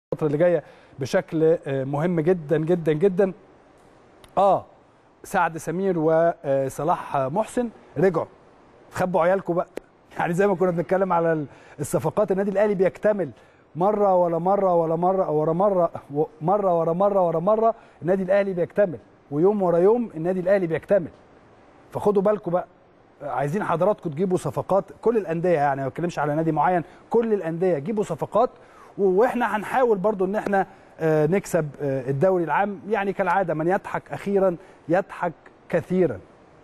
الفتره اللي جايه بشكل مهم جدا جدا جدا اه سعد سمير وصلاح محسن رجعوا خبوا عيالكم بقى يعني زي ما كنا بنتكلم على الصفقات النادي الاهلي بيكتمل مره ولا مره ولا مره ورا مره مره ورا مره ورا مره النادي الاهلي بيكتمل ويوم ورا يوم النادي الاهلي بيكتمل فخدوا بالكم بقى عايزين حضراتكم تجيبوا صفقات كل الانديه يعني ما بتكلمش على نادي معين كل الانديه جيبوا صفقات واحنا هنحاول برضو ان احنا نكسب الدوري العام يعني كالعاده من يضحك اخيرا يضحك كثيرا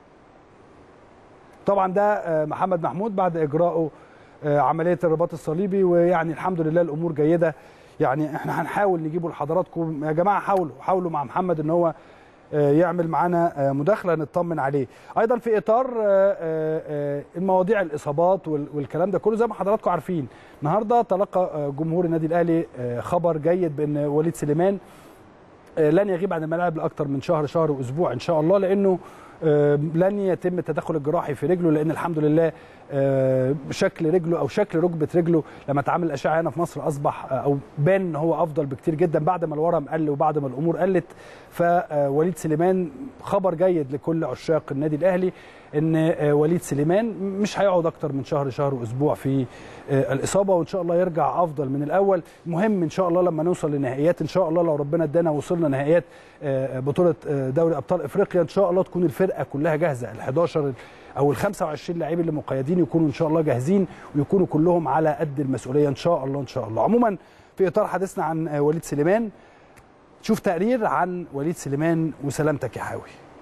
طبعا ده محمد محمود بعد اجراءه عمليه الرباط الصليبي ويعني الحمد لله الامور جيده يعني احنا هنحاول نجيبه لحضراتكم يا جماعه حاولوا حاولوا مع محمد ان هو يعمل معانا مداخله نطمن عليه ايضا في اطار المواضيع الاصابات والكلام ده كله زي ما حضراتكم عارفين النهارده تلقى جمهور النادي الاهلي خبر جيد بان وليد سليمان لن يغيب عن الملاعب لاكثر من شهر شهر واسبوع ان شاء الله لانه لن يتم التدخل الجراحي في رجله لان الحمد لله شكل رجله او شكل ركبه رجله لما اتعمل الاشعه هنا في مصر اصبح او بان ان هو افضل بكتير جدا بعد ما الورم قل وبعد ما الامور قلت فوليد سليمان خبر جيد لكل عشاق النادي الاهلي ان وليد سليمان مش هيقعد اكتر من شهر شهر واسبوع في الاصابه وان شاء الله يرجع افضل من الاول مهم ان شاء الله لما نوصل لنهائيات ان شاء الله لو ربنا ادانا وصلنا نهائيات بطوله دوري ابطال افريقيا ان شاء الله تكون الفرقه كلها جاهزه ال 11 او ال 25 لعيب اللي مقيدين يكونوا ان شاء الله جاهزين ويكونوا كلهم على قد المسؤوليه ان شاء الله ان شاء الله عموما في اطار حديثنا عن وليد سليمان شوف تقرير عن وليد سليمان وسلامتك يا حاوي